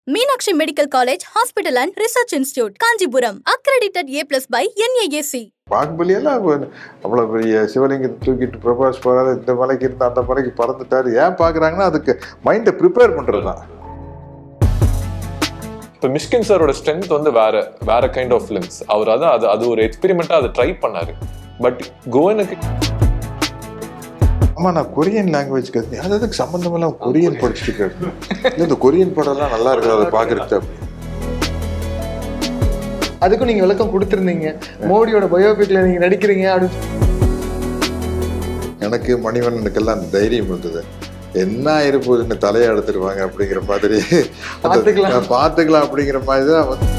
Meenakshi Medical College, Hospital and Research Institute, Kanjipuram. Accredited A plus by NAAC. பாகுபலியெல்லாம் அவ்வளோ பெரிய சிவலிங்கத்தை தூக்கிட்டு பிரபாஸ் போகாத இந்த மலைக்கு இருந்து அந்த மலைக்கு பறந்துட்டாரு ஏன் பார்க்குறாங்கன்னா அதுக்கு மைண்டை ப்ரிப்பேர் பண்ணுறது தான் இப்போ மிஷ்கின் சாரோட ஸ்ட்ரென்த் வந்து வேற வேற கைண்ட் ஆஃப் ஃபிலிம்ஸ் அவர் அதான் அது அது ஒரு எக்ஸ்பெரிமெண்ட்டாக அதை ட்ரை பண்ணாரு பட் கோவனுக்கு ஆமாம் நான் கொரியன் லாங்குவேஜ் கற்று அதுக்கு சம்மந்தமெல்லாம் கொரியன் படிச்சுட்டு இருக்கேன் இல்லை இந்த கொரியன் படம்லாம் நல்லா இருக்குது அதை பார்க்குறது அப்படி அதுக்கும் நீங்க விளக்கம் கொடுத்துருந்தீங்க மோடியோட பயோபிக்ல நீங்க நடிக்கிறீங்க அப்படின்னு எனக்கு மணிவண்ணனுக்கெல்லாம் அந்த தைரியம் இருந்தது என்ன இருப்போதுன்னு தலையை எடுத்துருவாங்க அப்படிங்கிற மாதிரி அந்த- பார்த்துக்கலாம். பார்த்துக்கலாம் அப்படிங்கிற மாதிரி தான் வந்து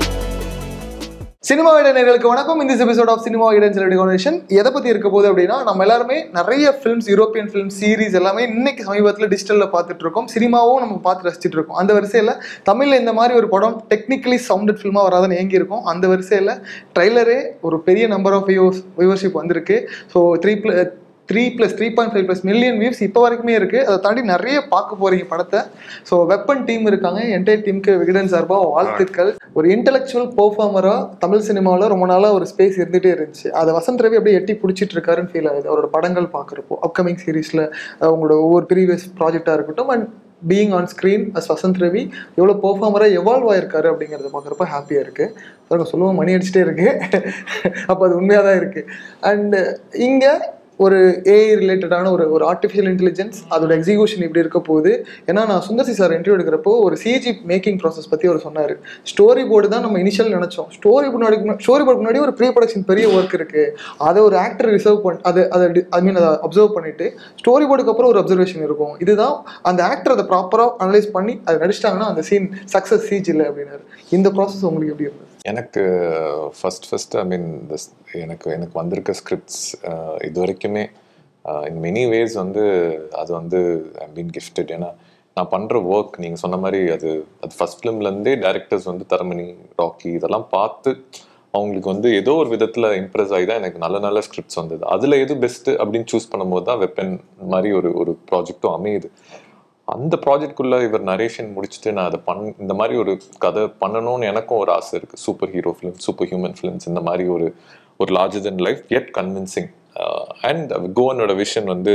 சினிமா இடைநேர்களுக்கு வணக்கம் இந்த எபிசோட் ஆஃப் சினிமா இடன் செலிபிரிட்டி கான்வர்சேஷன் எதை பத்தி இருக்க போகுது அப்படின்னா நம்ம எல்லாருமே நிறைய ஃபிலிம்ஸ் யூரோப்பியன் ஃபிலிம் சீரிஸ் எல்லாமே இன்னைக்கு சமீபத்தில் டிஜிட்டல்ல பார்த்துட்டு இருக்கோம் சினிமாவும் நம்ம பார்த்து ரசிச்சுட்டு இருக்கோம் அந்த வரிசையில் தமிழ்ல இந்த மாதிரி ஒரு படம் டெக்னிக்கலி சவுண்டட் ஃபில்மா வராதுன்னு ஏங்கி இருக்கும் அந்த வரிசையில் ட்ரைலரே ஒரு பெரிய நம்பர் ஆஃப் வியூஸ் வியூவர்ஷிப் வந்திருக்கு so three three plus three point five plus million views இப்போ வரைக்குமே இருக்குது அதை தாண்டி நிறைய பார்க்க போகிறீங்க படத்தை ஸோ வெப்பன் டீம் இருக்காங்க என்டையர் டீமுக்கு விகடன் சார்பாக வாழ்த்துக்கள் ஒரு இன்டெலெக்சுவல் பெர்ஃபார்மராக தமிழ் சினிமாவில் ரொம்ப நாளாக ஒரு ஸ்பேஸ் இருந்துகிட்டே இருந்துச்சு அதை வசந்த் ரவி அப்படியே எட்டி பிடிச்சிட்டு இருக்காருன்னு ஃபீல் ஆகுது அவரோட படங்கள் பார்க்குறப்போ அப்கமிங் சீரீஸில் அவங்களோட ஒவ்வொரு ப்ரீவியஸ் ப்ராஜெக்டாக இருக்கட்டும் and being on screen as Vasanth Ravi எவ்வளோ பெர்ஃபார்மராக எவால்வ் ஆயிருக்காரு அப்படிங்கிறத பார்க்குறப்ப ஹாப்பியாக இருக்குது பாருங்க சொல்லுவோம் மணி அடிச்சிட்டே இருக்கு அப்போ அது உண்மையாக தான் இருக்குது அண்டு இங்கே ஒரு ஏஐ ரிலேட்டடான ஒரு ஒரு ஆர்டிஃபிஷியல் இன்டெலிஜென்ஸ் அதோட எக்ஸிகியூஷன் இப்படி இருக்க போகுது ஏன்னா நான் சுந்தர்சி சார் இன்டர்வியூ எடுக்கிறப்போ ஒரு சிஜி மேக்கிங் ப்ராசஸ் பற்றி அவர் சொன்னார் ஸ்டோரி போர்டு தான் நம்ம இனிஷியல் நினச்சோம் ஸ்டோரி முன்னாடி ஸ்டோரி போர்டு முன்னாடி ஒரு ப்ரீ ப்ரொடக்ஷன் பெரிய ஒர்க் இருக்குது அதை ஒரு ஆக்டர் ரிசர்வ் பண்ணி அதை அதை ஐ மீன் அதை அப்சர்வ் பண்ணிட்டு ஸ்டோரி போர்டுக்கு அப்புறம் ஒரு அப்சர்வேஷன் இருக்கும் இதுதான் அந்த ஆக்டர் அதை ப்ராப்பராக அனலைஸ் பண்ணி அதை நடிச்சிட்டாங்கன்னா அந்த சீன் சக்ஸஸ் சீஜ் இல்லை அப்படின்னாரு இந்த ப்ராசஸ் உங்களுக்கு எப்படி இருந்தது எனக்கு ஃபர்ஸ்ட் ஃபர்ஸ்ட் ஐ மீன் எனக்கு எனக்கு வந்திருக்க ஸ்கிரிப்ட்ஸ் இது வரைக்குமே இன் மெனி வேஸ் வந்து அது வந்து ஐ பீன் கிஃப்டட் ஏன்னா நான் பண்ணுற ஒர்க் நீங்கள் சொன்ன மாதிரி அது அது ஃபர்ஸ்ட் ஃபிலிம்லேருந்தே டேரக்டர்ஸ் வந்து தரமணி ராக்கி இதெல்லாம் பார்த்து அவங்களுக்கு வந்து ஏதோ ஒரு விதத்தில் இம்ப்ரெஸ் ஆகி தான் எனக்கு நல்ல நல்ல ஸ்கிரிப்ட்ஸ் வந்தது அதில் எது பெஸ்ட்டு அப்படின்னு சூஸ் பண்ணும்போது தான் வெப்பன் மாதிரி ஒரு ஒரு ப்ராஜெக்ட்டும் அமையுது அந்த ப்ராஜெக்ட்குள்ளே இவர் நரேஷன் முடிச்சுட்டு நான் அதை பண் இந்த மாதிரி ஒரு கதை பண்ணணும்னு எனக்கும் ஒரு ஆசை இருக்குது super hero film super human films இந்த மாதிரி ஒரு ஒரு larger than life yet convincing and கோவனோட விஷன் வந்து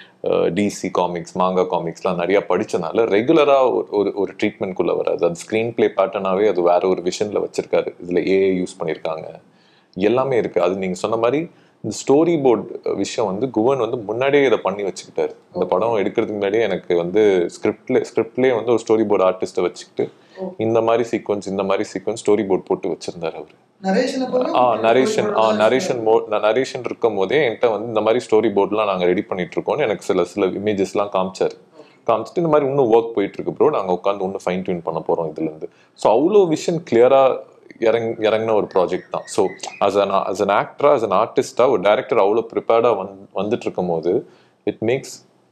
டிசி காமிக்ஸ் மாங்கா காமிக்ஸ்லாம் நிறையா படித்தனால ரெகுலராக ஒரு ஒரு ட்ரீட்மெண்ட்குள்ளே வராது அது ஸ்க்ரீன் ப்ளே பேட்டர்னாகவே அது வேற ஒரு விஷனில் வச்சுருக்காரு இதில் ஏஐ யூஸ் பண்ணியிருக்காங்க எல்லாமே இருக்குது அது நீங்கள் சொன்ன மாதிரி இந்த ஸ்டோரி போர்ட் விஷயம் வந்து குவன் வந்து முன்னாடியே இதை பண்ணி வச்சுக்கிட்டாரு இந்த படம் எடுக்கிறதுக்கு முன்னாடியே எனக்கு வந்து ஸ்கிரிப்ட்ல ஸ்கிரிப்ட்லேயே வந்து ஒரு ஸ்டோரி போர்டு ஆர்டிஸ்ட்டை வச்சுக்கிட்டு இந்த மாதிரி சீக்வன்ஸ் இந்த மாதிரி சீக்வன்ஸ் ஸ்டோரி போர்ட் போட்டு வச்சிருந்தாரு அவர் ஆ நரேஷன் ஆ நரேஷன் மோ நரேஷன் இருக்கும் போதே என்கிட்ட வந்து இந்த மாதிரி ஸ்டோரி போர்ட்லாம் நாங்கள் ரெடி பண்ணிட்டு இருக்கோம்னு எனக்கு சில சில இமேஜஸ்லாம் காமிச்சாரு காமிச்சிட்டு இந்த மாதிரி இன்னும் ஒர்க் போயிட்டு இருக்கு ப்ரோ நாங்கள் உட்காந்து இன்னும் ஃபைன் டியூன் பண்ண போகிறோம் இதுலேருந்து ஸோ அவ்வளோ விஷன் கிளியராக இறங் இறங்கின ஒரு ப்ராஜெக்ட் தான் so as an as an ஆக்டரா அஸ் அன் ஆர்டிஸ்டா ஒரு டேரக்டர் அவ்வளோ ப்ரிப்பேர்டாக வந் வந்துட்டு இருக்கும் போது it makes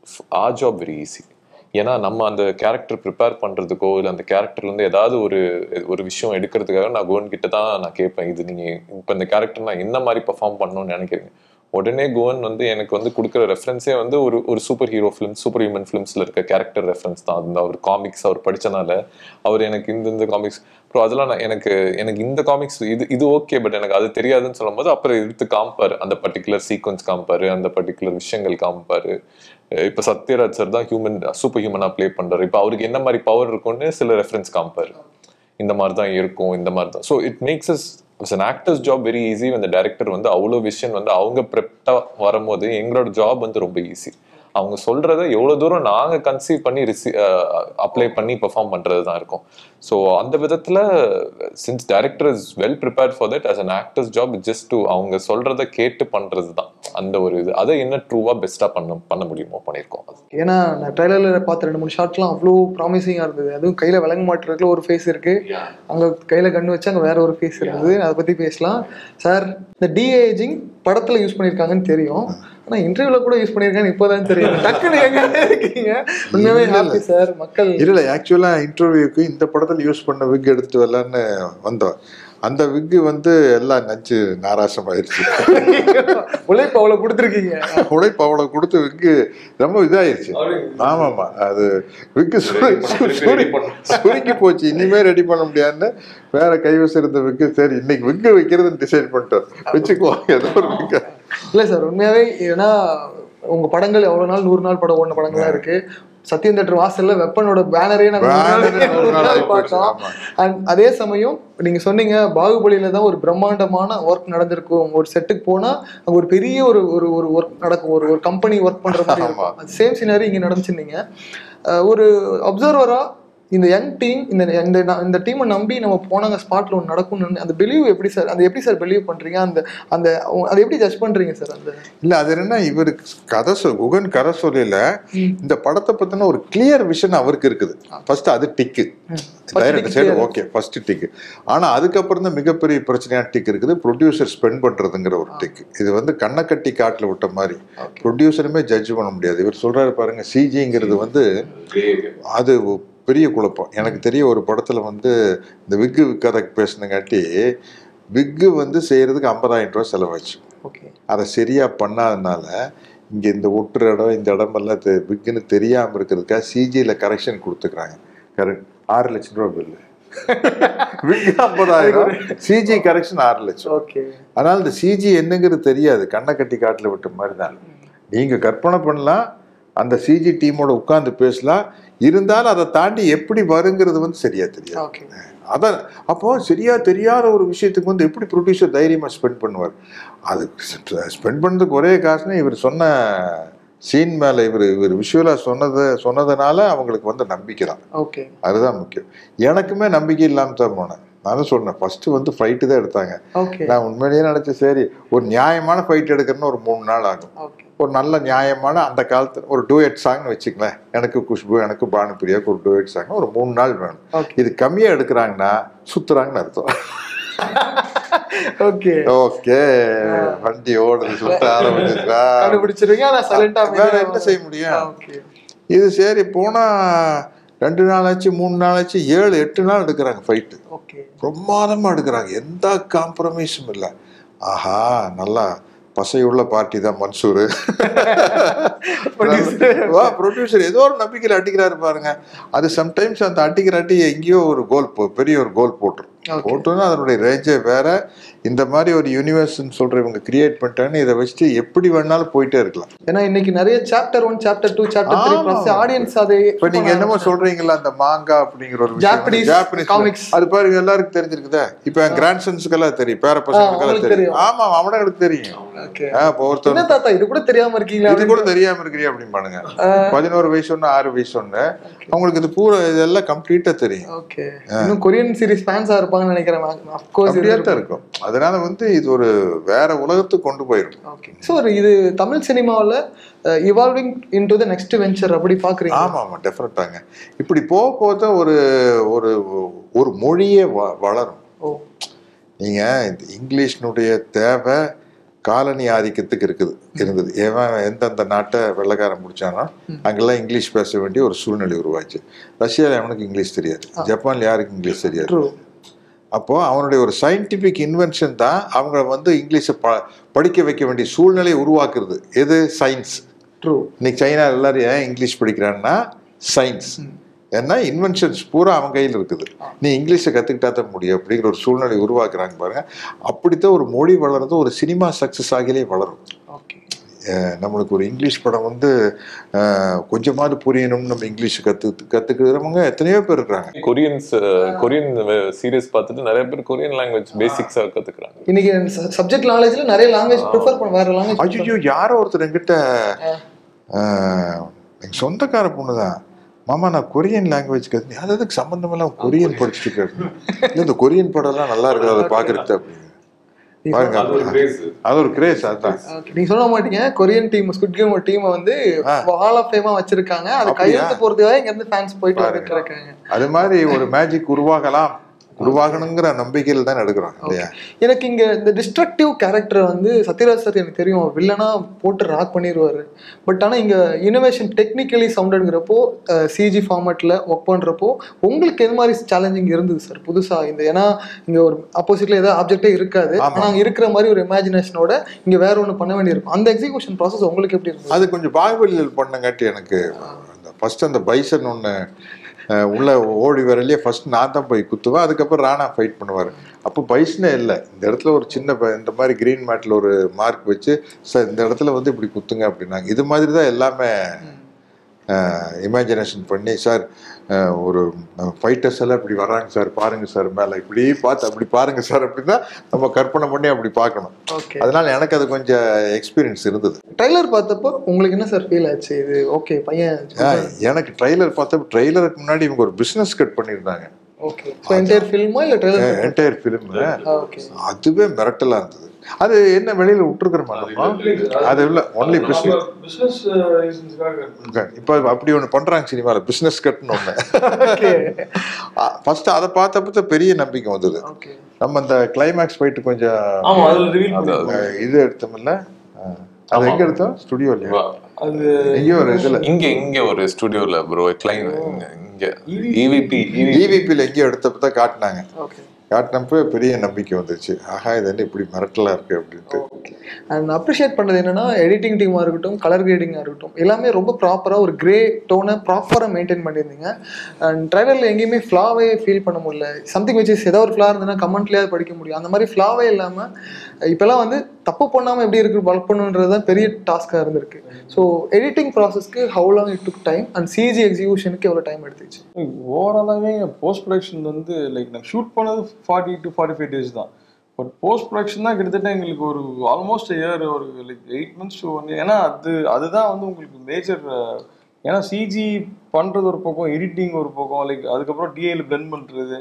a job very easy ஏன்னா நம்ம அந்த கேரக்டர் ப்ரிப்பேர் பண்ணுறதுக்கோ இல்லை அந்த கேரக்டர்லேருந்து ஏதாவது ஒரு ஒரு விஷயம் எடுக்கிறதுக்காக நான் கோவன் கிட்ட தான் நான் கேட்பேன் இது நீங்கள் இப்போ இந்த கேரக்டர் நான் என்ன மாதிரி பர்ஃபார்ம் பண்ணணும்னு நினைக்கிறீங்க உடனே கோவன் வந்து எனக்கு வந்து கொடுக்குற ரெஃபரன்ஸே வந்து ஒரு ஒரு super hero film super human ஃபிலிம்ஸில் இருக்க கேரக்டர் ரெஃபரன்ஸ் தான் அந்த அவர் காமிக்ஸ் அவர் படித்தனால அவர் எனக்கு இந்த இந்த காமிக்ஸ் அப்புறம் அதெல்லாம் நான் எனக்கு எனக்கு இந்த காமிக்ஸ் இது இது ஓகே பட் எனக்கு அது தெரியாதுன்னு சொல்லும்போது அப்புறம் எடுத்து காமிப்பார் அந்த பர்டிகுலர் சீக்வன்ஸ் காமிப்பார் அந்த பர்டிகுலர் விஷயங்கள் காமிப்பார் இப்போ சத்யராஜ் சார் தான் ஹியூமன் சூப்பர் ஹியூமனாக ப்ளே பண்ணுறாரு இப்போ அவருக்கு என்ன மாதிரி பவர் இருக்கும்னு சில ரெஃபரன்ஸ் காமிப்பார் இந்த மாதிரி தான் இருக்கும் இந்த மாதிரி தான் so it makes as it's an actors job very easy அந்த டேரக்டர் வந்து அவ்வளோ விஷயம் வந்து அவங்க ப்ரெப்டாக வரும்போது எங்களோட ஜாப் வந்து ரொம்ப ஈஸி அவங்க சொல்றத எவ்வளோ தூரம் நாங்கள் கன்சீவ் பண்ணி ரிசி அப்ளை பண்ணி பெர்ஃபார்ம் பண்ணுறது தான் இருக்கும் ஸோ அந்த விதத்தில் since director is well prepared for that as an actors job just to அவங்க சொல்றத கேட்டு பண்ணுறது தான் அந்த ஒரு இது அதை என்ன ட்ரூவாக பெஸ்ட்டாக பண்ண பண்ண முடியுமோ பண்ணியிருக்கோம் அது ஏன்னா நான் ட்ரைலரில் பார்த்த ரெண்டு மூணு ஷாட்லாம் அவ்வளோ ப்ராமிசிங்காக இருந்தது அதுவும் கையில் விளங்க மாட்டுறதுல ஒரு ஃபேஸ் இருக்குது அங்கே கையில் கண்ணு வச்சு அங்கே வேற ஒரு ஃபேஸ் இருந்தது அதை பற்றி பேசலாம் சார் இந்த டிஏஜிங் படத்தில் யூஸ் பண்ணியிருக்காங்கன்னு தெரியும் ஆனால் இன்டர்வியூவில் கூட யூஸ் பண்ணியிருக்காங்கன்னு இப்போதான் தெரியும் டக்குன்னு எங்க இருக்கீங்க உண்மையாவே ஹாப்பி சார் மக்கள் இல்லை இல்லை ஆக்சுவலாக இன்டர்வியூக்கு இந்த படத்தில் யூஸ் பண்ண விக் எடுத்துட்டு வரலான்னு வந்தோம் அந்த விக்கு வந்து எல்லாம் நச்சு நாராசம் ஆயிடுச்சு உழைப்பு அவ்வளவு கொடுத்துருக்கீங்க உழைப்பு அவ்வளவு கொடுத்து விக்கு ரொம்ப இதாயிருச்சு ஆமாமா அது விக்கு சுருக்கி போச்சு இனிமே ரெடி பண்ண முடியாதுன்னு வேற கைவசம் இருந்த விக்கு சரி இன்னைக்கு விக்கு வைக்கிறதுன்னு டிசைட் பண்ணிட்டோம் வச்சுக்கோ ஏதோ ஒரு விக்கு இல்ல சார் உண்மையாவே ஏன்னா உங்க படங்கள் எவ்வளவு நாள் நூறு நாள் படம் ஓடின படங்களா இருக்கு சத்யம் தேட்டர் வாசல்ல வெப்பனோட பேனரே நாங்க நூறு நாள் Banner நூறு நாள் ஆகி போச்சு, பார்த்தோம் ஆமா. அண்ட் அதே சமயம் நீங்க சொன்னீங்க பாகுபலியில தான் ஒரு பிரம்மாண்டமான ஒர்க் நடந்திருக்கும் ஒரு செட்டுக்கு போனா அங்க ஒரு பெரிய ஒரு ஒரு ஒரு ஒர்க் நடக்கும் ஒரு ஒரு கம்பெனி ஒர்க் பண்ற மாதிரி இருக்கும் சேம் சினாரி இங்க நடந்துச்சுன்னீங்க அஹ் ஒரு அப்சர்வரா இந்த யங் டீம் இந்த இந்த இந்த டீமை நம்பி நம்ம போனாங்க ஸ்பாட்ல ஒன்று நடக்கும்னு அந்த பிலீவ் எப்படி சார் அந்த எப்படி சார் பிலீவ் பண்றீங்க அந்த அந்த அதை எப்படி ஜட்ஜ் பண்றீங்க சார் அந்த இல்ல அது என்ன இவருக்கு கதை சொல் குகன் கதை சொல்லல இந்த படத்தை பத்தின ஒரு கிளியர் விஷன் அவருக்கு இருக்குது ஃபர்ஸ்ட் அது டிக்கு டைரக்டர் சைடு ஓகே ஃபர்ஸ்ட் டிக்கு ஆனா அதுக்கப்புறம் தான் மிகப்பெரிய பிரச்சனையான டிக் இருக்குது ப்ரொடியூசர் ஸ்பெண்ட் பண்றதுங்கிற ஒரு டிக் இது வந்து கண்ணை கட்டி காட்டுல விட்ட மாதிரி ப்ரொடியூசருமே ஜட்ஜ் பண்ண முடியாது இவர் சொல்றாரு பாருங்க சிஜிங்கிறது வந்து அது பெரிய குழப்பம் எனக்கு தெரிய ஒரு படத்துல வந்து இந்த விக்கு விற்காத பேசினங்காட்டி விக்கு வந்து செய்யறதுக்கு ஐம்பதாயிரம் ரூபாய் செலவாச்சு ஓகே அதை சரியா பண்ணாதனால இங்க இந்த ஒட்டுற இடம் இந்த இடமெல்லாம் தெ விக்குன்னு தெரியாம இருக்கிறதுக்காக சிஜியில் கரெக்ஷன் கொடுத்துக்கிறாங்க கரெக்ட் ஆறு லட்சம் ரூபா பில்லு விக்கு ஐம்பதாயிரம் சிஜி கரெக்ஷன் ஆறு லட்சம் ஓகே அதனால இந்த சிஜி என்னங்கிறது தெரியாது கண்ணை கட்டி காட்டுல விட்ட மாதிரி தான் நீங்க கற்பனை பண்ணலாம் அந்த சிஜி டீமோட உட்கார்ந்து பேசலாம் இருந்தாலும் அதை தாண்டி எப்படி வருங்கிறது வந்து சரியா தெரியாது ஓகே அதான் அப்போ சரியா தெரியாத ஒரு விஷயத்துக்கு வந்து எப்படி ப்ரொடியூசர் தைரியமா ஸ்பெண்ட் பண்ணுவார் அது ஸ்பெண்ட் பண்ணதுக்கு ஒரே காசுனா இவர் சொன்ன சீன் மேல இவர் இவர் விஷுவலா சொன்னது சொன்னதுனால அவங்களுக்கு வந்து நம்பிக்கை தான் ஓகே அதுதான் முக்கியம் எனக்குமே நம்பிக்கை இல்லாம தான் போனேன் நானும் சொன்னேன் ஃபர்ஸ்ட் வந்து ஃபைட்டு தான் எடுத்தாங்க ஓகே நான் உண்மையிலேயே நினைச்சேன் சரி ஒரு நியாயமான ஃபைட் எடுக்கிறதுன்னு ஒரு மூணு நாள் ஆகும் ஓகே ஒரு நல்ல நியாயமான அந்த காலத்து ஒரு டூயட் சாங்னு வச்சுங்களேன் எனக்கு குஷ்பு எனக்கு பானுப்பிரியாக்கு ஒரு டூயட் சாங் ஒரு மூணு நாள் வேணும் ஓகே இது கம்மியா எடுக்கிறாங்கன்னா சுத்துறாங்கன்னு அர்த்தம் ஓகே ஓகே வண்டி ஓடுது சுத்த ஆரம்பிச்சிருக்கா கண்டுபிடிச்சிருங்க ஆனா சைலண்டா வேற என்ன செய்ய முடியும் ஓகே இது சரி போனா ரெண்டு நாள் ஆச்சு மூணு நாள் ஆச்சு ஏழு எட்டு நாள் எடுக்கிறாங்க ஃபைட்டு ஓகே பிரமாதமா எடுக்கிறாங்க எந்த காம்ப்ரமைஸும் இல்லை ஆஹா நல்லா பசையுள்ள பார்ட்டி தான் மன்சூர் வா ப்ரொடியூசர் ஏதோ ஒரு நம்பிக்கையில் அடிக்கிறாரு பாருங்க அது சம்டைம்ஸ் அந்த அடிக்கிற அடி எங்கேயோ ஒரு கோல் பெரிய ஒரு கோல் போட்டுரும் Okay. போட்டோன்னா அதனுடைய ரேஞ்சே வேற இந்த மாதிரி ஒரு யூனிவர்ஸ்ன்னு சொல்ற இவங்க கிரியேட் பண்ணிட்டாங்கன்னு இதை வச்சுட்டு எப்படி வேணாலும் போயிட்டே இருக்கலாம் ஏன்னா இன்னைக்கு நிறைய chapter one chapter two chapter three ஆமா. ப்ளஸ் ஆடியன்ஸ் அதை இப்ப நீங்க என்னமோ சொல்றீங்கல்ல அந்த மாங்கா அப்படிங்கிற ஒரு Japanese ஜாப்பனீஸ் comics. அது பாருங்க எல்லாருக்கும் தெரிஞ்சிருக்குதா இப்ப என் கிராண்ட் சன்ஸுக்கெல்லாம் தெரியும் பேர பசங்களுக்கெல்லாம் அவங்களுக்கு தெரியும் தெரியும். ஆமா அவனுக்கு தெரியும் ஓகே ஆ, இப்ப ஒருத்தன் என்ன தாத்தா இது கூட தெரியாம இருக்கீங்களா இது கூட தெரியாம இருக்கிறியா அப்படிம்பானுங்க பதினோரு வயசு ஒண்ணு ஆறு வயசு ஒண்ணு அவங்களுக்கு இது பூரா இதெல்லாம் கம்ப்ளீட்டா தெரியும் ஓகே இன்னும் கொரியன் சீரிஸ் ஃபேன்ஸா இருப்பாங்கன்னு நினைக்கிறேன் அஃப்கோர்ஸ் அப்படியே தான் இருக்கும் அதனால வந்து இது ஒரு வேற உலகத்துக்கு கொண்டு போயிடும் ஓகே ஸோ இது தமிழ் சினிமாவில் evolving into the next venture அப்படி பாக்குறீங்க ஆமா ஆமா டெஃபினட்டாங்க இப்படி போக போக தான் ஒரு ஒரு ஒரு மொழியே வ- வளரும் ஓ நீங்க இந்த இங்கிலீஷினுடைய தேவை காலனி ஆதிக்கத்துக்கு இருக்குது இருந்தது ஏன் எந்தெந்த நாட்டை வெள்ளைக்காரன் முடிச்சானோ அங்கெல்லாம் இங்கிலீஷ் பேச வேண்டிய ஒரு சூழ்நிலை உருவாச்சு ரஷ்யாவில் அவனுக்கு இங்கிலீஷ் தெரியாது ஜப்பான்ல யாருக்கு இங்கிலீஷ் தெரியாது ட்ரூ அப்போ அவனுடைய ஒரு சயின்டிபிக் இன்வென்ஷன் தான் அவங்க வந்து இங்கிலீஷை ப படிக்க வைக்க வேண்டிய சூழ்நிலையை உருவாக்குறது எது சயின்ஸ் ட்ரூ இன்னைக்கு சைனா எல்லாரும் ஏன் இங்கிலீஷ் படிக்கிறான்னா சயின்ஸ் ஏன்னா இன்வென்ஷன்ஸ் பூரா அவன் கையில் இருக்குது நீ இங்கிலீஷை கற்றுக்கிட்டா தான் முடியும் அப்படிங்கிற ஒரு சூழ்நிலை உருவாக்குறாங்க பாருங்க அப்படித்தான் ஒரு மொழி வளருது ஒரு சினிமா சக்ஸஸ் ஆகிலே வளரும் ஓகே அஹ் நம்மளுக்கு ஒரு இங்கிலீஷ் படம் வந்து அஹ், கொஞ்சமாவது புரியணும்னு நம்ம இங்கிலீஷ் கற்று கற்றுக்கிறவங்க எத்தனையோ பேர் இருக்கிறாங்க கொரியன்ஸ் கொரியன் சீரியஸ் பார்த்துட்டு நிறைய பேர் கொரியன் லாங்குவேஜ் பேசிக்ஸா கத்துக்கிறாங்க இன்னைக்கு சப்ஜெக்ட் நாலேஜ்ல நிறைய லாங்குவேஜ் ப்ரிஃபர் பண்ண வேற லாங்குவேஜ் ஐயோ யாரோ ஒருத்தர் என்கிட்ட அஹ், எங்க சொந்தக்கார பொண்ணு தான் மாமா நான் கொரியன் லாங்குவேஜ் கற்று அது அதுக்கு சம்மந்தமெல்லாம் கொரியன் படிச்சுட்டு இருக்கேன் இல்லை இந்த கொரியன் படம்லாம் நல்லா இருக்குது அதை பார்க்குறது அப்படின்னு பாருங்க அது ஒரு கிரேஸ் அதுதான் நீங்க சொல்ல மாட்டீங்க Korean team squid game team வந்து ஹால் ஆஃப் ஃபேமா வச்சிருக்காங்க அது அப்படியா? கையெழுத்து போறதுக்காக இங்க இருந்து ஃபேன்ஸ் போயிட்டு வந்துட்டு இருக்காங்க அது மாதிரி ஒரு மேஜிக் உருவாகலாம் உருவாகணுங்கிற நம்பிக்கையில் தான் எடுக்கிறோம் இல்லையா எனக்கு இங்க இந்த டிஸ்ட்ரக்டிவ் கேரக்டர் வந்து சத்யராஜ் சார் எனக்கு தெரியும் வில்லனா போட்டு ராக் பண்ணிடுவாரு பட் ஆனா இங்க இனோவேஷன் டெக்னிக்கலி சவுண்டுங்கிறப்போ சிஜி ஃபார்மேட்ல ஒர்க் பண்றப்போ உங்களுக்கு எது மாதிரி சேலஞ்சிங் இருந்தது சார் புதுசா இந்த ஏன்னா இங்க ஒரு ஆப்போசிட்ல ஏதாவது ஆப்ஜெக்டே இருக்காது ஆமா. ஆனா இருக்கிற மாதிரி ஒரு இமேஜினேஷனோட இங்க வேற ஒண்ணு பண்ண வேண்டியிருக்கும் அந்த எக்ஸிகூஷன் ப்ராசஸ் உங்களுக்கு எப்படி இருந்தது அது கொஞ்சம் பாகுபலியில் பண்ணங்காட்டி எனக்கு அந்த ஃபர்ஸ்ட் அந்த பைசன் ஒன்று உள்ள ஓடி வரலையே ஃபர்ஸ்ட் நான் தான் போய் குத்துவேன் அதுக்கப்புறம் ராணா ஃபைட் பண்ணுவார் அப்போ பைசனே இல்லை இந்த இடத்துல ஒரு சின்ன ப- இந்த மாதிரி கிரீன் மேட்டில் ஒரு மார்க் வச்சு சார் இந்த இடத்துல வந்து இப்படி குத்துங்க அப்படின்னாங்க இது மாதிரி தான் எல்லாமே இமேஜினேஷன் பண்ணி சார் அஹ், ஒரு ஃபைட்டர்ஸ் எல்லாம் இப்படி வர்றாங்க சார் பாருங்க சார் மேலே இப்படி பார்த்து அப்படி பாருங்க சார் அப்படின்னா நம்ம கற்பனை பண்ணி அப்படி பார்க்கணும் ஓகே அதனால எனக்கு அது கொஞ்சம் எக்ஸ்பீரியன்ஸ் இருந்தது ட்ரைலர் பார்த்தப்போ உங்களுக்கு என்ன சார் ஃபீல் ஆச்சு இது ஓகே பையன் ஆ, எனக்கு ட்ரைலர் பார்த்தப்ப ட்ரைலருக்கு முன்னாடி இவங்க ஒரு பிசினஸ் கட் பண்ணியிருந்தாங்க ஓகே ஸோ என்டையர் ஃபில்மா இல்லை ட்ரைலர் என்டையர் ஃபிலிம் ஓகே அதுவே மிரட்டலா இருந்தது அது என்ன வெளியில விட்டுருக்குற மாட்டோமா அது இல்ல ஒன்லி பிசினஸ் பிசினஸ் ரீசன்ஸ்க்காக இப்ப அப்படி ஒண்ணு பண்றாங்க சினிமால பிசினஸ் கட்னு ஒண்ணு ஓகே ஃபர்ஸ்ட் அதை பார்த்தப்ப தான் பெரிய நம்பிக்கை வந்தது ஓகே நம்ம அந்த கிளைமேக்ஸ் போயிட்டு கொஞ்சம் ஆமா அதுல ரிவீல் அது- பண்ணி அஹ், இது எடுத்தோம்ல அஹ், அது எங்க எடுத்தோம் ஸ்டுடியோ இல்லையா அது எங்கேயோ ஒரு இதுல இங்க இங்க ஒரு ஸ்டுடியோல ப்ரோ கிளைம் இங்க இவிபி இவிபியில் எங்கேயோ எடுத்தப்ப தான் காட்டினாங்க ஓகே காட்டினப்ப பெரிய நம்பிக்கை வந்துச்சு ஆஹா இது என்ன இப்படி மிரட்டலா இருக்கு அப்படின்ட்டு அண்ட் அப்ரிஷியேட் பண்ணது என்னன்னா எடிட்டிங் டீமாக இருக்கட்டும் கலர் கிரேடிங்காக இருக்கட்டும் எல்லாமே ரொம்ப ப்ராப்பராக ஒரு கிரே டோனை ப்ராப்பராக மெயின்டைன் பண்ணியிருந்தீங்க அண்ட் ட்ரைலரில் எங்கேயுமே ஃப்ளாவே ஃபீல் பண்ண முடியல சம்திங் வச்சு ஏதோ ஒரு ஃப்ளா இருந்ததுன்னா கமெண்ட்லேயாவது படிக்க முடியும் அந்த மாதிரி ஃப்ளாவே இல்லாமல் இப்போல்லாம் வந்து தப்பு பண்ணாமல் எப்படி இருக்கு ஒர்க் பண்ணுன்றது தான் பெரிய டாஸ்க்காக இருந்திருக்கு ஸோ எடிட்டிங் ப்ராசஸ்க்கு how long it took time and CG எக்ஸிகியூஷனுக்கு எவ்வளோ டைம் எடுத்துச்சு ஓவராலாகவே போஸ்ட் ப்ரொடக்ஷன் வந்து லைக் நான் ஷூட் பண்ணது forty to forty five days தான் பட் போஸ்ட் ப்ரொடக்ஷன் தான் கிட்டத்தட்ட எங்களுக்கு ஒரு ஆல்மோஸ்ட் இயர் ஒரு like eight months to one ஏன்னா அது அதுதான் வந்து உங்களுக்கு மேஜர் ஏன்னா சிஜி பண்ணுறது ஒரு பக்கம் எடிட்டிங் ஒரு பக்கம் லைக் அதுக்கப்புறம் டிஏல பிளெண்ட் பண்ணுறது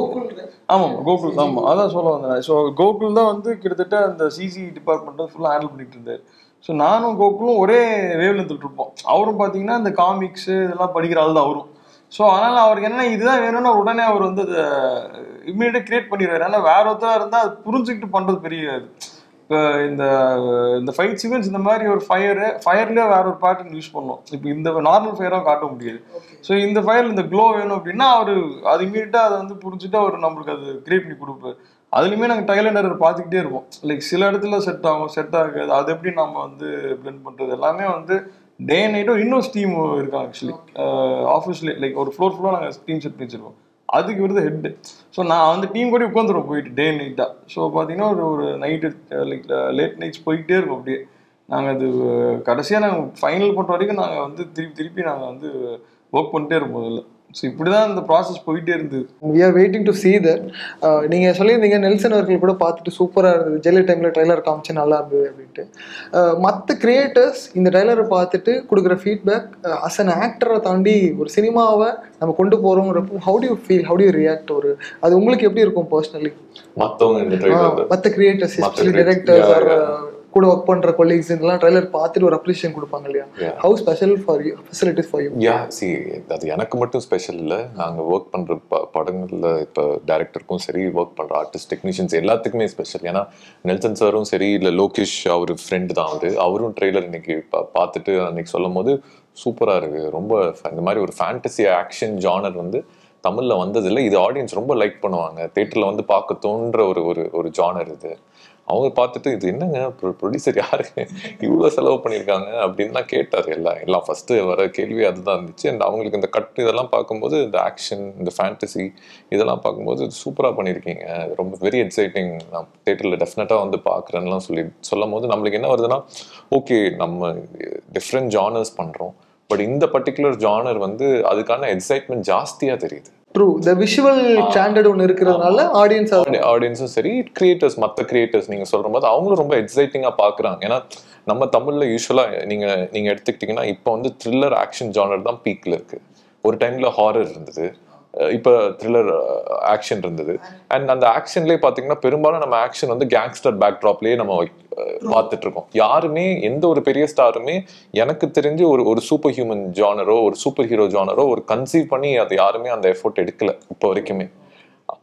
ஆமாம் கோகுல் ஆமாம் அதான் சொல்ல வந்தேன் ஸோ கோகுல் தான் வந்து கிட்டத்தட்ட அந்த சிசி டிபார்ட்மெண்ட் ஃபுல்லாக ஹேண்டில் பண்ணிட்டு இருந்தார் ஸோ நானும் கோகுலும் ஒரே வேவ் இருப்போம் அவரும் பார்த்தீங்கன்னா இந்த காமிக்ஸ் இதெல்லாம் படிக்கிற ஆள் தான் அவரும் ஸோ அதனால அவருக்கு என்ன இதுதான் வேணும்னா உடனே அவர் வந்து அதை இம்மீடியட்டாக கிரியேட் பண்ணிடுவார் ஆனால் வேற ஒருத்தராக இருந்தால் அது புரிஞ்சுக்கிட்டு பண்ணுறது பெரிய இப்போ இந்த இந்த ஃபைட் சீக்வன்ஸ் இந்த மாதிரி ஒரு ஃபயரு ஃபயர்லேயே வேற ஒரு பேட்டர்ன் யூஸ் பண்ணோம் இப்போ இந்த நார்மல் ஃபயராக காட்ட முடியாது ஸோ இந்த ஃபயர் இந்த க்ளோ வேணும் அப்படின்னா அவர் அது இம்மீடியட்டாக அதை வந்து புரிஞ்சுட்டு அவர் நம்மளுக்கு அது கிரியேட் பண்ணி கொடுப்பாரு அதுலேயுமே நாங்கள் டைலண்டர் பார்த்துக்கிட்டே இருப்போம் லைக் சில இடத்துல செட் ஆகும் செட் ஆகாது அது எப்படி நம்ம வந்து பிளெண்ட் பண்ணுறது எல்லாமே வந்து டே நைட்டும் இன்னும் டீம் இருக்காங்க ஆக்சுவலி ஆஃபீஸ்லேயே லைக் ஒரு ஃப்ளோர் ஃபுல்லாக நாங்கள் டீம் செட் பண்ணி வச்சிருக்கோம் அதுக்கு விருது ஹெட்டு ஸோ நான் அந்த டீம் கூட உட்காந்துருவோம் போயிட்டு டே நைட்டாக ஸோ பார்த்தீங்கன்னா ஒரு ஒரு நைட்டு லைக் லேட் நைட்ஸ் போயிட்டே இருக்கும் அப்படியே நாங்கள் அது கடைசியாக நாங்கள் ஃபைனல் பண்ணுற வரைக்கும் நாங்கள் வந்து திருப்பி திருப்பி நாங்கள் வந்து ஒர்க் பண்ணிட்டே இருப்போம் அதில் ஸோ இப்படி தான் இந்த ப்ராசஸ் போயிட்டே இருந்தது we are waiting to see that ah நீங்க சொல்லியிருந்தீங்க நெல்சன் அவர்கள் கூட பார்த்துட்டு சூப்பரா இருந்தது ஜெல்லி டைம்ல ட்ரைலர் காமிச்சு நல்லா இருந்தது அப்படின்ட்டு அஹ் மத்த கிரியேட்டர்ஸ் இந்த ட்ரைலரை பார்த்துட்டு கொடுக்குற ஃபீட்பேக் அஸ் அன் ஆக்டரை தாண்டி ஒரு சினிமாவை நம்ம கொண்டு போறோங்கிறப்போ how do you feel how do you react ஒரு அது உங்களுக்கு எப்படி இருக்கும் பர்சனலி மத்தவங்க இந்த ட்ரைலர் மத்த கிரியேட்டர்ஸ் மத்த especially creators, directors yeah, or yeah. கூட ஒர்க் பண்ற கொலீக்ஸ் இதெல்லாம் ட்ரைலர் பார்த்துட்டு ஒரு அப்ரிஷியேஷன் கொடுப்பாங்க இல்லையா Yeah. How special for you facilities for you yeah see அது எனக்கு மட்டும் ஸ்பெஷல் இல்லை நாங்கள் ஒர்க் பண்ணுற ப படங்களில் இப்போ டேரக்டருக்கும் சரி ஒர்க் பண்ணுற ஆர்டிஸ்ட் டெக்னீஷியன்ஸ் எல்லாத்துக்குமே ஸ்பெஷல் ஏன்னா நெல்சன் சாரும் சரி இல்லை லோகேஷ் அவர் ஃப்ரெண்டு தான் அவர் அவரும் ட்ரெய்லர் இன்னைக்கு பா- பார்த்துட்டு அன்னைக்கு சொல்லும் போது சூப்பராக இருக்கு ரொம்ப fa- இந்த மாதிரி ஒரு ஃபேண்டசி ஆக்ஷன் ஜானர் வந்து தமிழில் வந்ததில்லை இது ஆடியன்ஸ் ரொம்ப லைக் பண்ணுவாங்க தேட்டரில் வந்து பார்க்க தோன்ற ஒரு ஒரு ஒரு ஜானர் இது அவங்க பார்த்துட்டு இது என்னங்க ப்ரொடியூசர் யாரு இவ்வளோ செலவு பண்ணியிருக்காங்க அப்படின்னு தான் கேட்டார் எல்லாம் எல்லாம் ஃபர்ஸ்ட் வர கேள்வி அதுதான் இருந்துச்சு அண்ட் அவங்களுக்கு இந்த கட் இதெல்லாம் பார்க்கும்போது இந்த ஆக்ஷன் இந்த ஃபேண்டசி இதெல்லாம் பார்க்கும்போது சூப்பராக பண்ணியிருக்கீங்க இது ரொம்ப வெரி எக்ஸைட்டிங் நான் தேட்டரில் டெஃபினட்டாக வந்து பார்க்குறேன்லாம் சொல்லி சொல்லும் போது நம்மளுக்கு என்ன வருதுன்னா ஓகே நம்ம டிஃப்ரெண்ட் ஜானர்ஸ் பண்ணுறோம் பட் இந்த பர்டிகுலர் ஜானர் வந்து அதுக்கான எக்ஸைட்மெண்ட் ஜாஸ்தியாக தெரியுது ட்ரூ த விஷுவல் ஸ்டாண்டர்ட் ஒன்று இருக்கிறதுனால ஆடியன்ஸ் ஆடியன்ஸும் சரி கிரியேட்டர்ஸ் மற்ற கிரியேட்டர்ஸ் நீங்க சொல்ற போது அவங்களும் ரொம்ப எக்ஸைட்டிங்கா பாக்குறாங்க ஏன்னா நம்ம தமிழ்ல யூஸ்வலா நீங்க நீங்க எடுத்துக்கிட்டீங்கன்னா இப்போ வந்து த்ரில்லர் ஆக்ஷன் ஜானர் தான் பீக்ல இருக்கு ஒரு டைம்ல ஹாரர் இருந்தது அஹ் இப்போ த்ரில்லர் ஆக்ஷன் இருந்தது அண்ட் அந்த ஆக்ஷன்லேயே பார்த்தீங்கன்னா பெரும்பாலும் நம்ம ஆக்ஷன் வந்து கேங்ஸ்டர் பேக்ட்ராப்லேயே நம்ம அஹ், பார்த்துட்டு இருக்கோம் யாருமே எந்த ஒரு பெரிய ஸ்டாருமே எனக்கு தெரிஞ்சு ஒரு ஒரு சூப்பர் ஹியூமன் ஜானரோ ஒரு சூப்பர் ஹீரோ ஜானரோ ஒரு கன்சீவ் பண்ணி அதை யாருமே அந்த எஃபோர்ட் எடுக்கல இப்போ வரைக்குமே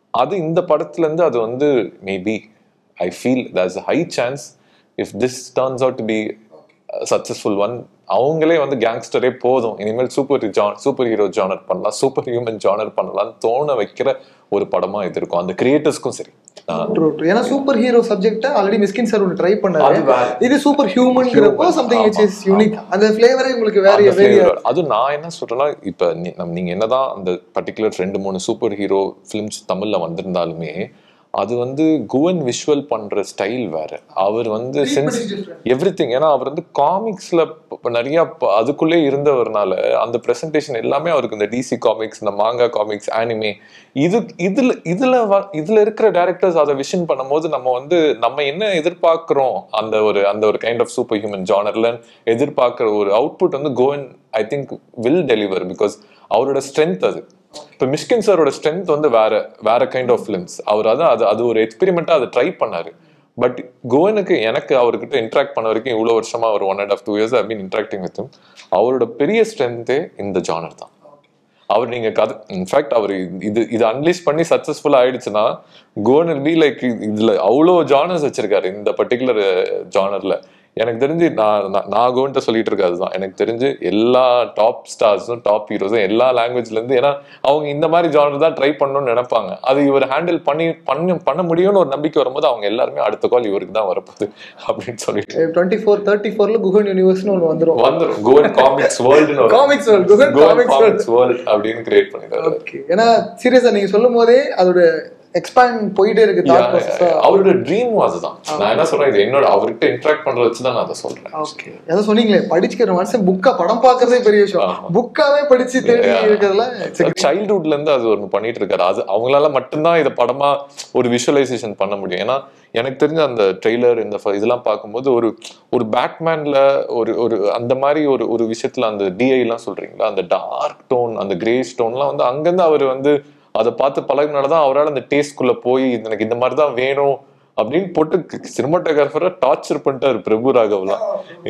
அது இந்த படத்துல இருந்து அது வந்து maybe I feel there's a high chance if this turns out to be successful one அவங்களே வந்து கேங்ஸ்டரே போதும் இனிமேல் super genre super hero genre பண்ணலாம் சூப்பர் ஹியூமன் ஜானர் பண்ணலாம்னு தோண வைக்கிற ஒரு படமா இது இருக்கும் அந்த கிரியேட்டர்ஸ்க்கும் சரி ஆஹ் True, true. ஏன்னா super hero subject already Mysskin sir ஒன்று ட்ரை அது பண்ணாரு வேற. இது சூப்பர் ஹியூமன்ங்கிறப்போ Human, சம்திங் விச் ஆமா, இஸ் யூனிக் அந்த ஃபிளேவரே உங்களுக்கு வேற அந்த வேற flavor. அதுவும் நான் என்ன சொல்றேன்னா இப்ப நீ- நம்ம நீங்க என்னதான் அந்த பர்டிகுலர் ரெண்டு மூணு சூப்பர் ஹீரோ ஃபிலிம்ஸ் தமிழ்ல வந்திருந்தாலுமே அது வந்து குவன் விஷுவல் பண்ற ஸ்டைல் வேற அவர் வந்து சென்ஸ் எவ்ரி திங் ஏன்னா அவர் வந்து காமிக்ஸ்ல நிறைய ப- அதுக்குள்ளே இருந்தவர்னால அந்த பிரசன்டேஷன் எல்லாமே அவருக்கு இந்த டிசி காமிக்ஸ் இந்த மாங்கா காமிக்ஸ் ஆனிமே இது இதுல இதுல வ- இதுல இருக்கிற டேரக்டர்ஸ் அதை விஷன் பண்ணும்போது நம்ம வந்து நம்ம என்ன எதிர்பார்க்கிறோம் அந்த ஒரு அந்த ஒரு கைண்ட் ஆஃப் சூப்பர் ஹியூமன் ஜானர்ல எதிர்பார்க்கிற ஒரு அவுட்புட் வந்து Kovan I think will deliver because அவரோட ஸ்ட்ரென்த் அது இப்போ மிஷ்கின் சாரோட ஸ்ட்ரென்த் வந்து வேற வேற கைண்ட் ஆஃப் ஃபிலிம்ஸ் அவர் அதான் அது அது ஒரு எக்ஸ்பெரிமெண்ட்டாக அதை ட்ரை பண்ணாரு பட் கோவனுக்கு எனக்கு அவர்கிட்ட இன்ட்ராக்ட் பண்ண வரைக்கும் இவ்வளோ வருஷமா ஒரு one and half two years I mean interacting with அவரோட பெரிய ஸ்ட்ரென்த்தே இந்த ஜானர் தான் அவர் நீங்க கதை இன்ஃபேக்ட் அவர் இது இது அன்லீஸ் பண்ணி சக்சஸ்ஃபுல்லா ஆயிடுச்சுன்னா கோனர் பி லைக் இதுல அவ்வளோ ஜானர்ஸ் வச்சிருக்காரு இந்த பர்டிகுலர் ஜானர்ல எனக்கு தெரிஞ்சு நான் நான்- நான் கோன்ட்ட சொல்லிட்டு இருக்காது தான் எனக்கு தெரிஞ்சு எல்லா டாப் ஸ்டார்ஸும் டாப் ஹீரோஸும் எல்லா லாங்குவேஜ்ல இருந்து ஏன்னா அவங்க இந்த மாதிரி ஜானர் தான் ட்ரை பண்ணணும்னு நினைப்பாங்க அது இவர் ஹேண்டில் பண்ணி பண்ண பண்ண முடியும்னு ஒரு நம்பிக்கை வரும்போது அவங்க எல்லாருமே அடுத்த கால் இவருக்கு தான் வரப்போகுது அப்படின்னு சொல்லிட்டு டுவெண்ட்டி ஃபோர் தேர்ட்டி ஃபோர்ல குகன் யூனிவர்ஸ்னு ஒன்று வந்துரும் வந்துடும் கோவன் காமிக்ஸ் வேர்ல்டுன்னு comics world Guhan Kovan comics world comics world அப்படின்னு கிரியேட் பண்ணிடுறாரு ஓகே ஏன்னா சீரியஸா நீங்க சொல்லும் போதே அதோட எக்ஸ்பேண்ட் போயிட்டே இருக்கு தாட் Yeah, ப்ராசஸா yeah. அவரோட ட்ரீமும் அதுதான் நான் என்ன சொல்றேன் இது என்னோட அவர்கிட்ட இன்ட்ராக்ட் பண்றத வச்சு தான் நான் அதை சொல்றேன் ஓகே ஏதோ சொன்னீங்களே படிச்சுக்கிற மனுஷன் புக்கா படம் பார்க்கறதே பெரிய விஷயம் ஆமா. புக்காவே படிச்சு தேடி Yeah. இருக்கிறதுல சைல்ட்ஹுட்ல இருந்து அது ஒன்று பண்ணிட்டு இருக்காரு அது அவங்களால மட்டும்தான் இதை படமா ஒரு விஷுவலைசேஷன் பண்ண முடியும் ஏன்னா எனக்கு தெரிஞ்ச அந்த ட்ரெய்லர் இந்த ஃப- இதெல்லாம் பார்க்கும்போது ஒரு ஒரு பேட்மேன்ல ஒரு ஒரு அந்த மாதிரி ஒரு ஒரு விஷயத்துல அந்த டிஐ எல்லாம் சொல்றீங்களா அந்த டார்க் டோன் அந்த கிரே ஸ்டோன்லாம் வந்து அங்கிருந்து அவர் வந்து அதை பார்த்து பழகினாலதான் அவரால் அந்த டேஸ்ட்குள்ள போய் இது எனக்கு இந்த மாதிரி தான் வேணும் அப்படின்னு போட்டு சினிமாட்டோகிராஃபரை டார்ச்சர் பண்ணிட்டாரு பிரபு ராகவ்லாம்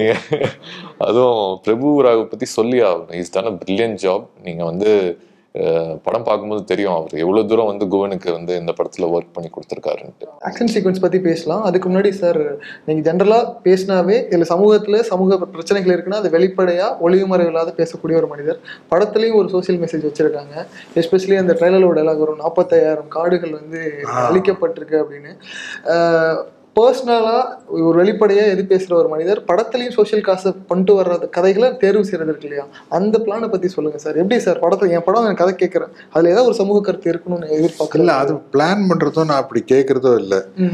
அதுவும் பிரபு ராகவ் பத்தி சொல்லி ஆகணும் is done a brilliant job நீங்க வந்து அஹ், படம் பார்க்கும்போது தெரியும் அவர் எவ்வளவு தூரம் வந்து குவனுக்கு வந்து இந்த படத்துல ஒர்க் பண்ணி கொடுத்துருக்காருன்ட்டு ஆக்ஷன் சீக்வன்ஸ் பத்தி பேசலாம் அதுக்கு முன்னாடி சார் நீங்க ஜென்ரலா பேசினாவே இல்ல சமூகத்துல சமூக பிரச்சனைகள் இருக்குன்னா அது வெளிப்படையா ஒளிவுமறை இல்லாத பேசக்கூடிய ஒரு மனிதர் படத்துலயும் ஒரு சோஷியல் மெசேஜ் வச்சிருக்காங்க எஸ்பெஷலி அந்த ட்ரெய்லரோட எல்லாம் வரும் நாற்பத்தாயிரம் காடுகள் வந்து அழிக்கப்பட்டிருக்கு அப்படின்னு பர்சனலா ஒரு வெளிப்படையா எது பேசுற ஒரு மனிதர் படத்துலயும் சோஷியல் காசை பண்ணிட்டு வர்ற கதைகளை தேர்வு செய்யறது இருக்கு இல்லையா அந்த பிளானை பத்தி சொல்லுங்க சார் எப்படி சார் படத்துல என் படம் எனக்கு கதை கேட்கறேன் அதுல ஏதாவது ஒரு சமூக கருத்து இருக்கணும்னு இல்ல எதிர்பார்க்கல அது பிளான் பண்றதும் நான் அப்படி கேட்கறதோ இல்லை ம்.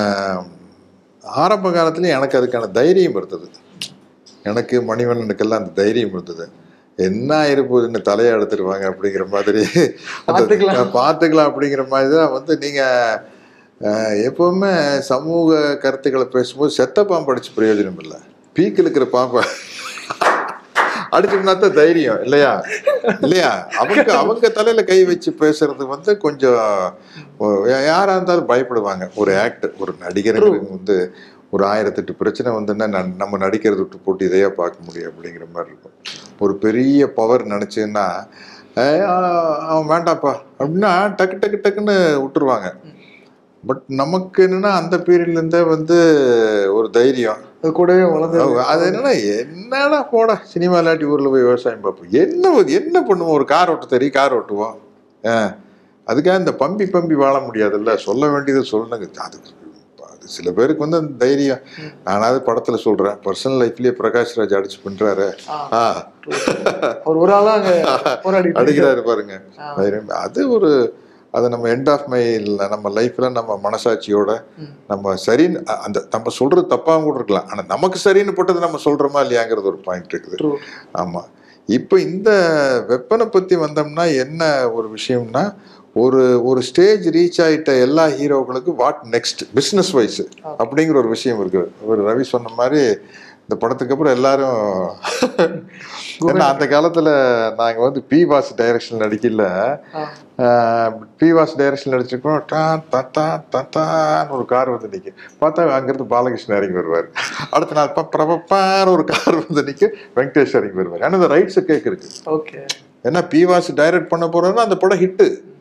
ஆரம்ப காலத்துல எனக்கு அதுக்கான தைரியம் இருந்தது எனக்கு மணிவண்ணனுக்கெல்லாம் அந்த தைரியம் இருந்தது என்ன இருப்பதுன்னு தலையை எடுத்துருவாங்க அப்படிங்கிற மாதிரி அந்த- பார்த்துக்கலாம். பார்த்துக்கலாம் அப்படிங்கிற மாதிரி தான் வந்து நீங்க அஹ், எப்பவுமே சமூக கருத்துக்களை பேசும்போது செத்த பாம்பு அடிச்சு பிரயோஜனம் இல்லை பீக்கில் இருக்கிற பாம்பை அடிச்சோம்னா தான் தைரியம் இல்லையா இல்லையா அவங்க அவங்க தலையில கை வச்சு பேசுறது வந்து கொஞ்சம் ஒ- யாரா இருந்தாலும் பயப்படுவாங்க ஒரு ஆக்டர் ஒரு நடிகருங்கிறது வந்து ஒரு ஆயிரத்தெட்டு பிரச்சனை வந்துன்னா ந- நம்ம நடிக்கிறது விட்டு போட்டு இதையா பார்க்க முடியும் அப்படிங்கிற மாதிரி இருக்கும் ஒரு பெரிய பவர் நினைச்சுன்னா "ஏய், ஆ, அவன் வேண்டாப்பா அப்படின்னா டக்கு டக்கு டக்குன்னு விட்டுருவாங்க பட் நமக்கு என்னன்னா அந்த பீரியட்ல இருந்தே வந்து ஒரு தைரியம் அது கூடவே வளர்ந்து அது என்னன்னா என்னடா போடா சினிமா இல்லாட்டி ஊர்ல போய் விவசாயம் பார்ப்போம் என்ன என்ன பண்ணுவோம் ஒரு கார் ஓட்ட தெரியும் கார் ஓட்டுவோம் ஆ, அதுக்காக இந்த பம்பி பம்பி வாழ முடியாதுல்ல சொல்ல வேண்டியதை சொல்லணுங்க அது அது சில பேருக்கு வந்து அந்த தைரியம் நானாவது படத்துல சொல்றேன் பர்சனல் லைஃப்லயே பிரகாஷ் ராஜ் அடிச்சு பண்றாரு ஆ அவர் ஒரு ஆளா அங்க போராடி அடிக்கிறாரு பாருங்க தைரியம். அது ஒரு அதை நம்ம எண்ட் ஆஃப் மை நம்ம லைஃப்ல நம்ம மனசாட்சியோட நம்ம சரின்னு அ- அந்த நம்ம சொல்றது தப்பாகவும் கூட இருக்கலாம் ஆனா நமக்கு சரின்னு போட்டது நம்ம சொல்றோமா இல்லையாங்கிறது ஒரு பாயிண்ட் இருக்குது True. ஆமா இப்போ இந்த வெப்பனை பத்தி வந்தோம்னா என்ன ஒரு விஷயம்னா ஒரு ஒரு ஸ்டேஜ் ரீச் ஆயிட்ட எல்லா ஹீரோக்களுக்கும் வாட் நெக்ஸ்ட் பிஸ்னஸ் வைஸ் அப்படிங்கிற ஒரு விஷயம் இருக்கு ஒரு ரவி சொன்ன மாதிரி இந்த படத்துக்கு அப்புறம் எல்லாரும் ஏன்னா அந்த காலத்துல நாங்க வந்து பி வாஸ் டைரக்ஷன் நடிக்கல பி வாஸ் டைரக்ஷன் நடிச்சிருக்கோம் டா தட்டா தட்டான்னு ஒரு கார் வந்து நிற்கும் பார்த்தா அங்கிருந்து பாலகிருஷ்ணன் இறங்கி வருவார் அடுத்த நாள் பப்பரப்பான்னு ஒரு கார் வந்து நிற்கும் வெங்கடேஷ் இறங்கி வருவார் ஏன்னா இந்த ரைட்ஸை கேட்குறது ஓகே ஏன்னா பி வாஸ் டைரக்ட் பண்ண போறோம்னா அந்த படம் ஹிட்டு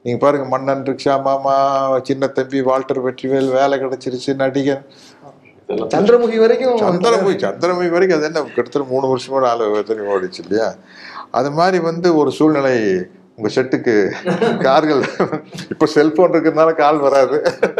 நீங்க பாருங்க மன்னன் ரிக்ஷா மாமா சின்ன தம்பி வால்டர் வெற்றிவேல் வேலை கிடைச்சிருச்சு நடிகன் சந்திரமுகி வரைக்கும் சந்திரமுகி சந்திரமுகி வரைக்கும் அது என்ன கிட்டத்தட்ட மூணு வருஷமா நாலு வருஷம் ஓடிச்சு இல்லையா அது மாதிரி வந்து ஒரு சூழ்நிலை உங்க செட்டுக்கு கார்கள் இப்ப செல்போன் இருக்கிறதுனால கால் வராது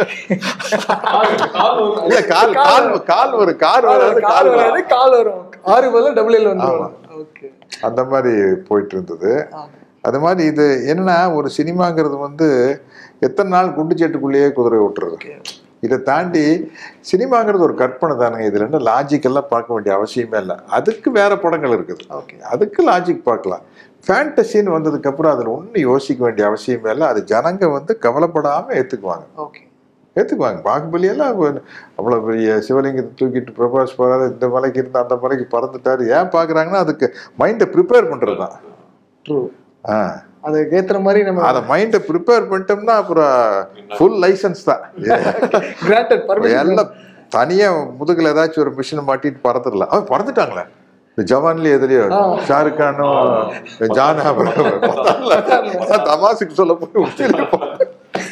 இல்ல கால் கால் கால் வரும் கார் வராது கால் கால் வராது வராது கால் வரும் ஆறு பதில் டபுள் எல் வந்துடும் ஓகே அந்த மாதிரி போயிட்டு இருந்தது அது மாதிரி இது என்னன்னா ஒரு சினிமாங்கிறது வந்து எத்தனை நாள் குண்டு சட்டுக்குள்ளேயே குதிரை ஓட்டுறது இதை தாண்டி சினிமாங்கிறது ஒரு கற்பனை தானுங்க இதுல என்ன லாஜிக் எல்லாம் பார்க்க வேண்டிய அவசியமே இல்லை அதுக்கு வேற படங்கள் இருக்குது ஓகே அதுக்கு லாஜிக் பார்க்கலாம் ஃபேண்டசின்னு வந்ததுக்கு அப்புறம் அதில் ஒன்றும் யோசிக்க வேண்டிய அவசியமே இல்லை அது ஜனங்க வந்து கவலைப்படாம ஏத்துக்குவாங்க ஓகே ஏத்துக்குவாங்க பாகுபலி எல்லாம் அவ- அவ்வளவு பெரிய சிவலிங்கத்தை தூக்கிட்டு பிரபாஸ் போறாரு இந்த மலைக்கு இருந்து அந்த மலைக்கு பறந்துட்டாரு ஏன் பாக்குறாங்கன்னா அதுக்கு மைண்டை ப்ரிப்பேர் பண்றது தான் ட்ரூ ஆ அதுக்கு ஏத்துற மாதிரி நம்ம அதை மைண்டை ப்ரிப்பேர் பண்ணிட்டோம்னா அப்புறம் ஃபுல் லைசன்ஸ் தான் கிராண்டட் பர்மிஷன் எல்லாம் தனியா முதுகுல ஏதாச்சும் ஒரு மிஷினை மாட்டிட்டு பறந்துடலாம் அவன் பறந்துட்டாங்களே இந்த ஜவான்ல எதுலயோ ஷாருக் கானும் ஜான் அப்ரஹாம் தமாசுக்கு சொல்ல போய் உச்சியில போ-